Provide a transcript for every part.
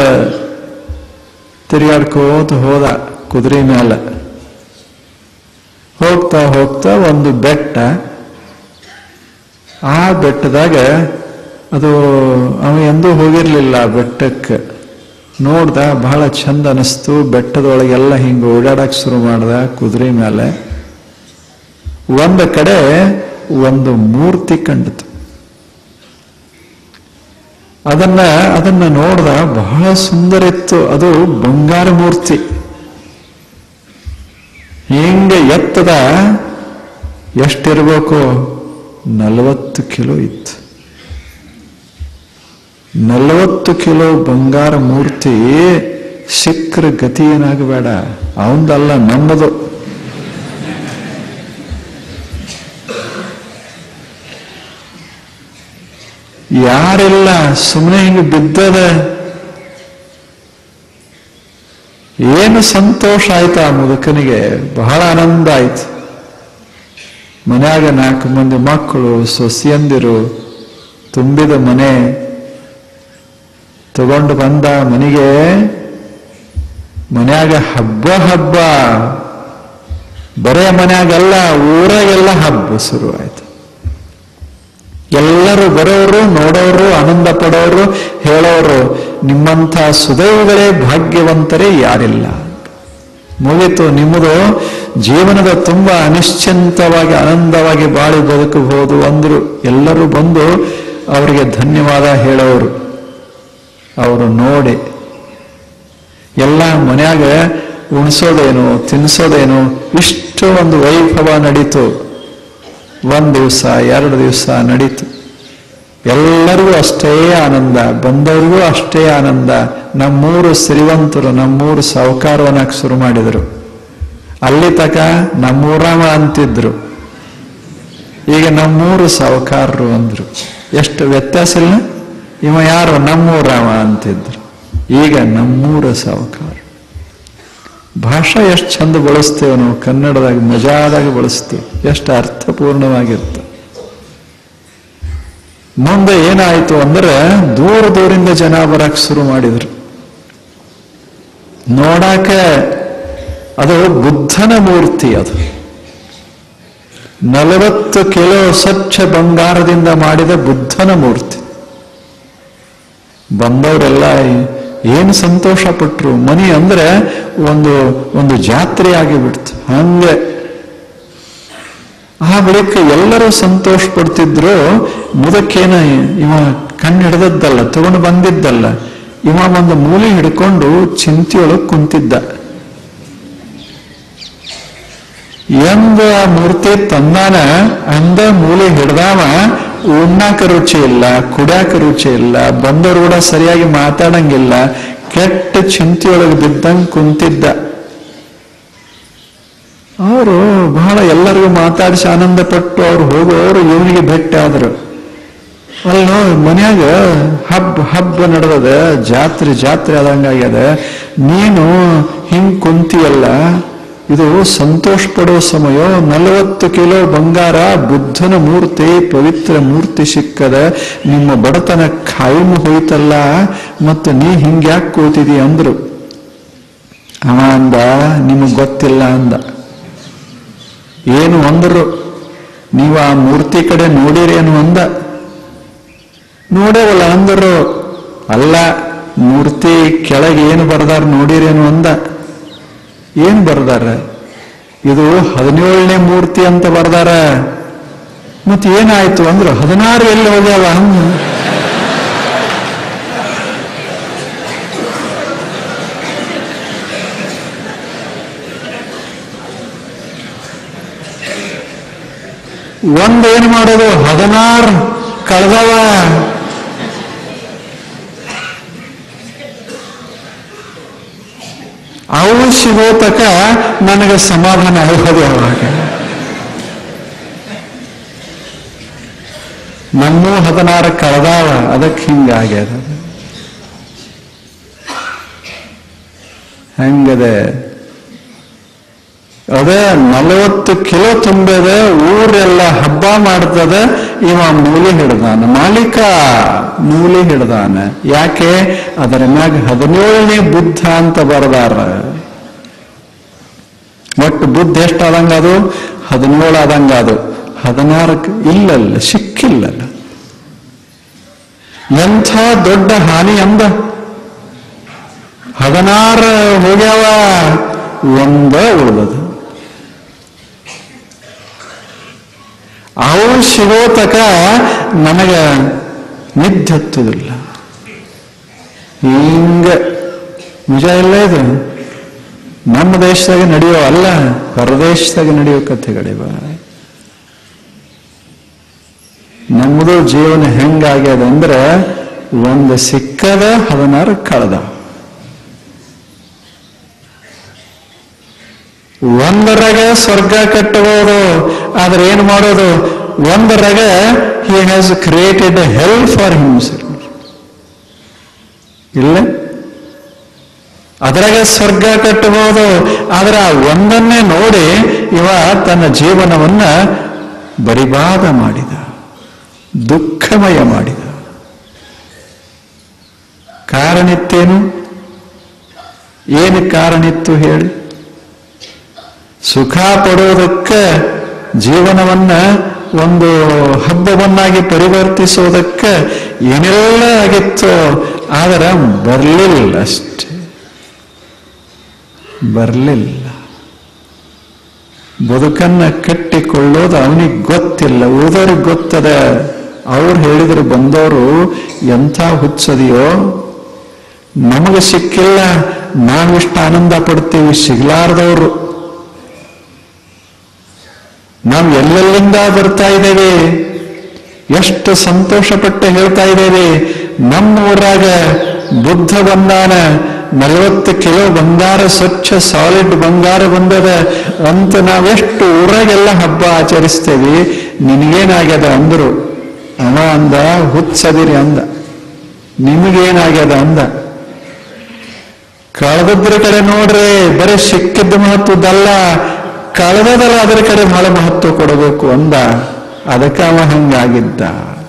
ತಿರುಗಾಡ್ಕೋತ ಹೋದ ಕುದುರೆ ಮೇಲೆ ಹೋಗ್ತಾ ಹೋಗ್ತಾ ಒಂದು ಬೆಟ್ಟ ಆ ಬೆಟ್ಟದಾಗ ಅದು ಅವ ಎಂದೂ ಹೋಗಿರ್ಲಿಲ್ಲ ಆ ಬೆಟ್ಟಕ್ಕೆ ನೋಡ್ದ ಬಹಳ ಚಂದ ಅನಿಸ್ತು ಬೆಟ್ಟದೊಳಗೆಲ್ಲ ಹಿಂಗೆ ಓಡಾಡಕ್ ಶುರು ಮಾಡ್ದ ಕುದುರೆ ಮೇಲೆ ಒಂದು ಕಡೆ ಒಂದು ಮೂರ್ತಿ ಕಂಡಿತು ಅದನ್ನ ಅದನ್ನ ನೋಡ್ದ ಬಹಳ ಸುಂದರ ಇತ್ತು ಅದು ಬಂಗಾರ ಮೂರ್ತಿ ಹಿಂಗೆ ಎತ್ತದ ಎಷ್ಟಿರ್ಬೇಕು ನಲವತ್ತು ಕಿಲೋ ಇತ್ತು ನಲವತ್ತು ಕಿಲೋ ಬಂಗಾರ ಮೂರ್ತಿ ಸಿಕ್ಕ್ರ ಗತಿ ಏನಾಗಬೇಡ ಅವಂದಲ್ಲ ನಮ್ಮದು ಯಾರಿಲ್ಲ ಸುಮ್ಮನೆ ಹಿಂಗೆ ಬಿದ್ದದ ಏನು ಸಂತೋಷ ಆಯ್ತು ಆ ಮುದುಕನಿಗೆ ಬಹಳ ಆನಂದ ಆಯ್ತು ಮನ್ಯಾಗ ನಾಲ್ಕು ಮಂದಿ ಮಕ್ಕಳು ಸೊಸೆಯಂದಿರು ತುಂಬಿದ ಮನೆ ತಗೊಂಡು ಬಂದ ಮನೆಗೆ ಮನ್ಯಾಗ ಹಬ್ಬ ಹಬ್ಬ ಬರೇ ಮನ್ಯಾಗಲ್ಲ ಊರಾಗೆಲ್ಲ ಹಬ್ಬ ಶುರುವಾಯ್ತು ಎಲ್ಲರೂ ಬರೋರು ನೋಡೋರು ಆನಂದ ಪಡೋರು ಹೇಳೋರು ನಿಮ್ಮಂಥ ಸುದೈವಗಳೇ ಭಾಗ್ಯವಂತರೇ ಯಾರಿಲ್ಲ ಮುಗಿತು ನಿಮ್ಮದು ಜೀವನದ ತುಂಬಾ ಅನಿಶ್ಚಿಂತವಾಗಿ ಆನಂದವಾಗಿ ಬಾಳಿ ಬದುಕಬಹುದು ಅಂದ್ರು ಎಲ್ಲರೂ ಬಂದು ಅವರಿಗೆ ಧನ್ಯವಾದ ಹೇಳೋರು ಅವರು ನೋಡಿ ಎಲ್ಲ ಮನ್ಯಾಗ ಉಣಿಸೋದೇನು ತಿನ್ನಿಸೋದೇನು ಇಷ್ಟು ಒಂದು ವೈಭವ ನಡೀತು ಒಂದು ದಿವಸ ಎರಡು ದಿವಸ ನಡೀತು ಎಲ್ಲರಿಗೂ ಅಷ್ಟೇ ಆನಂದ ಬಂದವ್ರಿಗೂ ಅಷ್ಟೇ ಆನಂದ ನಮ್ಮೂರು ಸಿರಿವಂತರು ನಮ್ಮೂರು ಸಾಹುಕಾರವನ್ನಾಗ ಶುರು ಮಾಡಿದರು ಅಲ್ಲಿ ತಕ ನಮ್ಮೂರಾಮ ಅಂತಿದ್ರು ಈಗ ನಮ್ಮೂರು ಸಾಹುಕಾರರು ಅಂದ್ರು ಎಷ್ಟು ವ್ಯತ್ಯಾಸ ಇಲ್ಲ ಇವ ಯಾರು ನಮ್ಮೂರಾಮ ಅಂತಿದ್ರು ಈಗ ನಮ್ಮೂರ ಸಾಹುಕಾರ ಭಾಷಾ ಎಷ್ಟು ಚಂದ ಬಳಸ್ತೇವೆ ನಾವು ಕನ್ನಡದಾಗ ಮಜಾದಾಗ ಬಳಸ್ತೇವೆ ಎಷ್ಟು ಅರ್ಥಪೂರ್ಣವಾಗಿರುತ್ತೆ ಮುಂದೆ ಏನಾಯಿತು ಅಂದ್ರೆ ದೂರ ದೂರಿಂದ ಜನ ಬರಕ್ ಶುರು ಮಾಡಿದ್ರು ನೋಡಾಕ ಅದು ಬುದ್ಧನ ಮೂರ್ತಿ ಅದು ನಲವತ್ತು ಕಿಲೋ ಸ್ವಚ್ಛ ಬಂಗಾರದಿಂದ ಮಾಡಿದ ಬುದ್ಧನ ಮೂರ್ತಿ ಬಂದವರೆಲ್ಲ ಏನು ಸಂತೋಷ ಪಟ್ರು ಮನಿ ಅಂದ್ರೆ ಒಂದು ಒಂದು ಜಾತ್ರೆ ಆಗಿಬಿಡ್ತು ಹಂಗೆ ಆ ಬಳಿಕ ಎಲ್ಲರೂ ಸಂತೋಷ ಪಡ್ತಿದ್ರು ಮುದಕ್ಕೇನ ಇವ ಕಣ್ಣು ಹಿಡ್ದದ್ದಲ್ಲ ತಗೊಂಡು ಬಂದಿದ್ದಲ್ಲ ಇವ ಒಂದು ಮೂಲೆ ಹಿಡ್ಕೊಂಡು ಚಿಂತೆಯೊಳಗೆ ಕುಂತಿದ್ದ ಎಂದ ಆ ಮೂರ್ತಿ ತಂದಾನ ಅಂದ ಮೂಲೆ ಹಿಡ್ದಾವ ಉಣ್ಣಾಕ ರುಚಿ ಇಲ್ಲ ಕುಡ್ಯಾಕ ರುಚಿ ಇಲ್ಲ ಬಂದವರು ಕೂಡ ಸರಿಯಾಗಿ ಮಾತಾಡಂಗಿಲ್ಲ ಕೆಟ್ಟ ಚಿಂತೆಯೊಳಗೆ ಬಿದ್ದಂಗೆ ಕುಂತಿದ್ದ ಅವರು ಬಹಳ ಎಲ್ಲರಿಗೂ ಮಾತಾಡಿಸಿ ಆನಂದ ಪಟ್ಟು ಅವ್ರು ಹೋಗೋರು ಇವನಿಗೆ ಭೇಟಿ ಆದ್ರು ಅಲ್ಲಿ ನೋಡಿ ಮನ್ಯಾಗ ಹಬ್ಬ ಹಬ್ಬ ನಡೆದದ ಜಾತ್ರೆ ಜಾತ್ರೆ ಆದಂಗಾಗ್ಯದ ನೀನು ಹಿಂಗ್ ಕುಂತಿಯಲ್ಲ ಇದು ಸಂತೋಷ ಪಡೋ ಸಮಯ ನಲವತ್ತು ಕಿಲೋ ಬಂಗಾರ ಬುದ್ಧನ ಮೂರ್ತಿ ಪವಿತ್ರ ಮೂರ್ತಿ ಸಿಕ್ಕದ ನಿಮ್ಮ ಬಡತನ ಖಾಯಂ ಹೋಯ್ತಲ್ಲ ಮತ್ತು ನೀ ಹಿಂಗ್ಯಾಕ್ ಕೂತಿದಿ ಅಂದ್ರು ಅವ ಅಂದ ನಿಮಗ್ ಗೊತ್ತಿಲ್ಲ ಅಂದ ಏನು ಅಂದರು ನೀವು ಆ ಮೂರ್ತಿ ಕಡೆ ನೋಡಿರೇನು ಅಂದ ನೋಡೇವಲ್ಲ ಅಂದರು ಅಲ್ಲ ಮೂರ್ತಿ ಕೆಳಗೆ ಏನು ಬರ್ದಾರ ನೋಡಿರೇನು ಅಂದ ಏನ್ ಬರ್ದಾರ ಇದು ಹದಿನೇಳನೇ ಮೂರ್ತಿ ಅಂತ ಬರ್ದಾರ ಮತ್ತೆ ಏನಾಯ್ತು ಅಂದ್ರು ಹದಿನಾರು ಎಲ್ಲಿ ಹೋಗ್ಯಾವ ಹಂಗ ಒಂದೇನು ಮಾಡೋದು ಹದಿನಾರು ಕಳೆದವ ಅವು ಸಿಗೋ ತಕ ನನಗೆ ಸಮಾಧಾನ ಆಗೋದು ಅವಾಗ ನನ್ನೂ ಹದಿನಾರು ಕಳೆದಾವ ಅದಕ್ಕೆ ಹಿಂಗಾಗ್ಯದ ಹೆಂಗದೆ ಅದೇ ನಲವತ್ತು ಕಿಲೋ ತುಂಬದ ಊರೆಲ್ಲ ಹಬ್ಬ ಮಾಡ್ತದ ಇವ ಮೂಲಿ ಹಿಡ್ದಾನ ಮಾಲೀಕ ಮೂಲಿ ಹಿಡ್ದಾನ ಯಾಕೆ ಅದರ ಮ್ಯಾಗ ಹದಿನೇಳನೇ ಬುದ್ಧ ಅಂತ ಬರದಾರ ಒಟ್ಟು ಬುದ್ಧ ಎಷ್ಟಾದಂಗ ಅದು ಹದಿನೇಳು ಆದಂಗ ಅದು ಹದಿನಾರಕ್ಕೆ ಇಲ್ಲಲ್ಲ ಸಿಕ್ಕಿಲ್ಲಲ್ಲ ಎಂಥ ದೊಡ್ಡ ಹಾನಿ ಅಂದ ಹದಿನಾರು ಹೋಗ್ಯಾವ ಒಂದ ಉಳಿದದು ಅವು ಸಿಗೋ ತಕ ನನಗ ನಿದ್ದೆ ಹತ್ತುದಿಲ್ಲ ಹಿಂಗ ನಿಜ ಇಲ್ಲ ಇದು ನಮ್ಮ ದೇಶದಾಗ ನಡೆಯೋ ಅಲ್ಲ ಹೊರದೇಶದಾಗ ನಡೆಯೋ ಕಥೆಗಳಿವ ನಮ್ಮದು ಜೀವನ ಹೆಂಗಾಗ್ಯದ ಅಂದ್ರೆ ಒಂದು ಸಿಕ್ಕದ ಹದಿನಾರು ಕಳೆದ ಒಂದರಾಗ ಸ್ವರ್ಗ ಕಟ್ಟಬಹುದು ಆದ್ರೆ ಏನು ಮಾಡೋದು ಒಂದರಾಗ he has created hell for himself ಇಲ್ಲ ಅದರಾಗ ಸ್ವರ್ಗ ಕಟ್ಟಬಹುದು ಆದ್ರೆ ಆ ಒಂದನ್ನೇ ನೋಡಿ ಇವ ತನ್ನ ಜೀವನವನ್ನ ಬರಿಬಾದ ಮಾಡಿದ ದುಃಖಮಯ ಮಾಡಿದ ಕಾರಣಿತ್ತೇನು ಏನು ಕಾರಣಿತ್ತು ಹೇಳಿ ಸುಖ ಪಡೋದಕ್ಕೆ ಜೀವನವನ್ನ ಒಂದು ಹಬ್ಬವನ್ನಾಗಿ ಪರಿವರ್ತಿಸೋದಕ್ಕೆ ಏನೆಲ್ಲ ಆಗಿತ್ತು ಆದರೆ ಬರಲಿಲ್ಲ ಅಷ್ಟೇ ಬರಲಿಲ್ಲ ಬದುಕನ್ನ ಕಟ್ಟಿಕೊಳ್ಳೋದು ಅವನಿಗೆ ಗೊತ್ತಿಲ್ಲ ಓದೋರಿಗೆ ಗೊತ್ತದ ಅವ್ರು ಹೇಳಿದ್ರು ಬಂದವರು ಎಂಥ ಹುಚ್ಚದಿಯೋ ನಮಗೆ ಸಿಕ್ಕಿಲ್ಲ ನಾವಿಷ್ಟು ಆನಂದ ಪಡ್ತೀವಿ ಸಿಗ್ಲಾರ್ದವ್ರು ನಾವು ಎಲ್ಲೆಲ್ಲಿಂದ ಬರ್ತಾ ಇದ್ದೇವೆ ಎಷ್ಟು ಸಂತೋಷಪಟ್ಟು ಹೇಳ್ತಾ ಇದ್ದೇವೆ ನಮ್ಮ ಊರಾಗ ಬುದ್ಧ ಬಂದಾನ ನಲವತ್ತು ಕಿಲೋ ಬಂಗಾರ ಸ್ವಚ್ಛ ಸಾಲಿಡ್ ಬಂಗಾರ ಬಂದದ ಅಂತ ನಾವೆಷ್ಟು ಊರಾಗೆಲ್ಲ ಹಬ್ಬ ಆಚರಿಸ್ತೇವೆ ನಿನಗೇನಾಗ್ಯದ ಅಂದ್ರು ಅವ ಅಂದ ಹುಚ್ಚದಿರಿ ಅಂದ ನಿಮಗೇನಾಗ್ಯದ ಅಂದ ಕಳೆದದ್ರ ಕಡೆ ನೋಡ್ರಿ ಬರೀ ಸಿಕ್ಕಿದ್ದ ಮಹತ್ವದಲ್ಲ ಕಳೆದದಲ್ಲ ಅದರ ಕಡೆ ಬಹಳ ಮಹತ್ವ ಕೊಡಬೇಕು ಅಂದ ಅದಕ್ಕೆ ಅವ ಹಂಗಾಗಿದ್ದ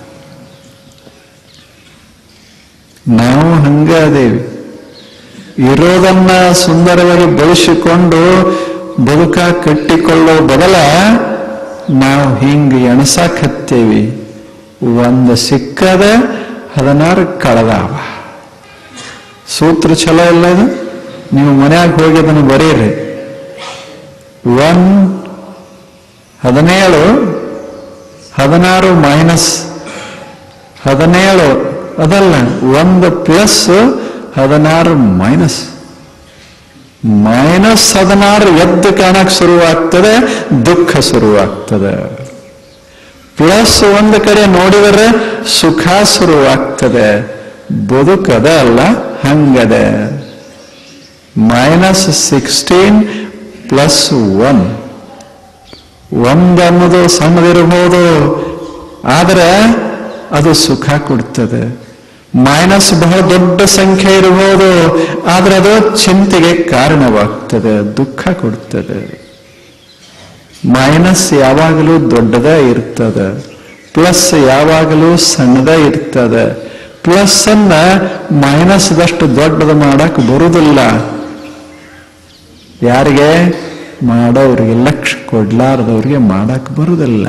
ನಾವು ಹಂಗ ಅದೇವಿ ಇರೋದನ್ನ ಸುಂದರವಾಗಿ ಬಳಸಿಕೊಂಡು ಬದುಕ ಕಟ್ಟಿಕೊಳ್ಳೋ ಬದಲ ನಾವು ಹಿಂಗ ಎಣಸಾಕತ್ತೇವಿ ಒಂದು ಸಿಕ್ಕದ ಹದಿನಾರು ಕಳೆದಾವ ಸೂತ್ರ ಚಲೋ ಇಲ್ಲ ಇದು ನೀವು ಮನ್ಯಾಗ ಹೋಗಿ ಅದನ್ನು ಬರೀರಿ ಒನ್ ಹದಿನೇಳು ಹದಿನಾರು ಮೈನಸ್ ಹದಿನೇಳು ಅದಲ್ಲ ಒಂದು ಪ್ಲಸ್ ಹದಿನಾರು ಮೈನಸ್ ಮೈನಸ್ ಹದಿನಾರು ಎದ್ದು ಕಾಣಕ್ ಶುರುವಾಗ್ತದೆ ದುಃಖ ಶುರುವಾಗ್ತದೆ ಪ್ಲಸ್ ಒಂದು ಕಡೆ ನೋಡಿದರೆ ಸುಖ ಶುರುವಾಗ್ತದೆ ಬದುಕದ ಅಲ್ಲ ಹಂಗದೆ ಮೈನಸ್ ಸಿಕ್ಸ್ಟೀನ್ ಪ್ಲಸ್ ಒನ್ ಒಂದು ಅನ್ನೋದು ಸಣ್ಣದಿರಬಹುದು ಆದರೆ ಅದು ಸುಖ ಕೊಡ್ತದೆ ಮೈನಸ್ ಬಹಳ ದೊಡ್ಡ ಸಂಖ್ಯೆ ಇರಬಹುದು ಆದರೆ ಅದು ಚಿಂತೆಗೆ ಕಾರಣವಾಗ್ತದೆ ದುಃಖ ಕೊಡ್ತದೆ ಮೈನಸ್ ಯಾವಾಗಲೂ ದೊಡ್ಡದ ಇರ್ತದೆ ಪ್ಲಸ್ ಯಾವಾಗಲೂ ಸಣ್ಣದ ಇರ್ತದೆ ಪ್ಲಸ್ ಅನ್ನ ಮೈನಸ್ದಷ್ಟು ದೊಡ್ಡದು ಮಾಡಕ್ ಬರುವುದಿಲ್ಲ ಯಾರಿಗೆ ಮಾಡೋರಿಗೆ ಲಕ್ಷ ಕೊಡ್ಲಾರ್ದವ್ರಿಗೆ ಮಾಡಕ್ ಬರುವುದಿಲ್ಲ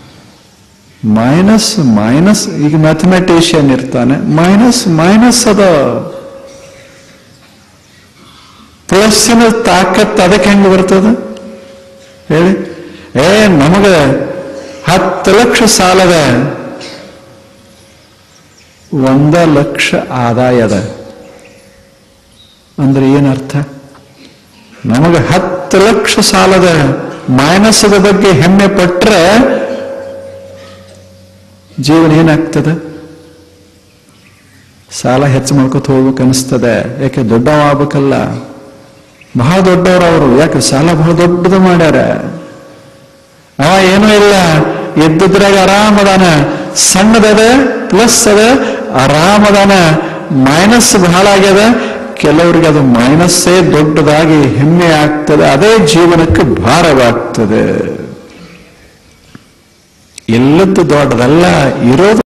ಮೈನಸ್ ಮೈನಸ್ ಈಗ ಮ್ಯಾಥಮೆಟಿಷಿಯನ್ ಇರ್ತಾನೆ ಮೈನಸ್ ಮೈನಸ್ ಅದ ಪ್ಲಸ್ಸಿನ ತಾಕತ್ ಅದಕ್ಕೆ ಹೆಂಗೆ ಬರ್ತದ ಹೇಳಿ ಏ ನಮಗ ಹತ್ತು ಲಕ್ಷ ಸಾಲದ ಒಂದ ಲಕ್ಷ ಆದಾಯದ ಅಂದ್ರೆ ಏನರ್ಥ ನಮಗೆ ಹತ್ತು ಲಕ್ಷ ಸಾಲದ ಮೈನಸ್ದ ಬಗ್ಗೆ ಹೆಮ್ಮೆ ಪಟ್ರೆ ಜೀವನ ಏನಾಗ್ತದೆ ಸಾಲ ಹೆಚ್ಚು ಮಾಡ್ಕೊತ ಹೋಗ್ಬೇಕು ಅನಿಸ್ತದೆ ಯಾಕೆ ದೊಡ್ಡವ ಆಗ್ಬೇಕಲ್ಲ ಬಹಳ ದೊಡ್ಡವರು ಅವರು ಯಾಕೆ ಸಾಲ ಬಹಳ ದೊಡ್ಡದು ಮಾಡ್ಯಾರ ಅವ ಏನೂ ಇಲ್ಲ ಎದ್ದಿದ್ರಾಗ ಆರಾಮದಾನ ಸಣ್ಣದದ ಪ್ಲಸ್ ಅದ ಆರಾಮದಾನ ಮೈನಸ್ ಬಹಳ ಆಗ್ಯದ ಕೆಲವರಿಗೆ ಅದು ಮೈನಸ್ಸೇ ದೊಡ್ಡದಾಗಿ ಹೆಮ್ಮೆ ಆಗ್ತದೆ ಅದೇ ಜೀವನಕ್ಕೆ ಭಾರವಾಗ್ತದೆ ಎಲ್ಲದ್ದು ದೊಡ್ಡದಲ್ಲ ಇರೋದು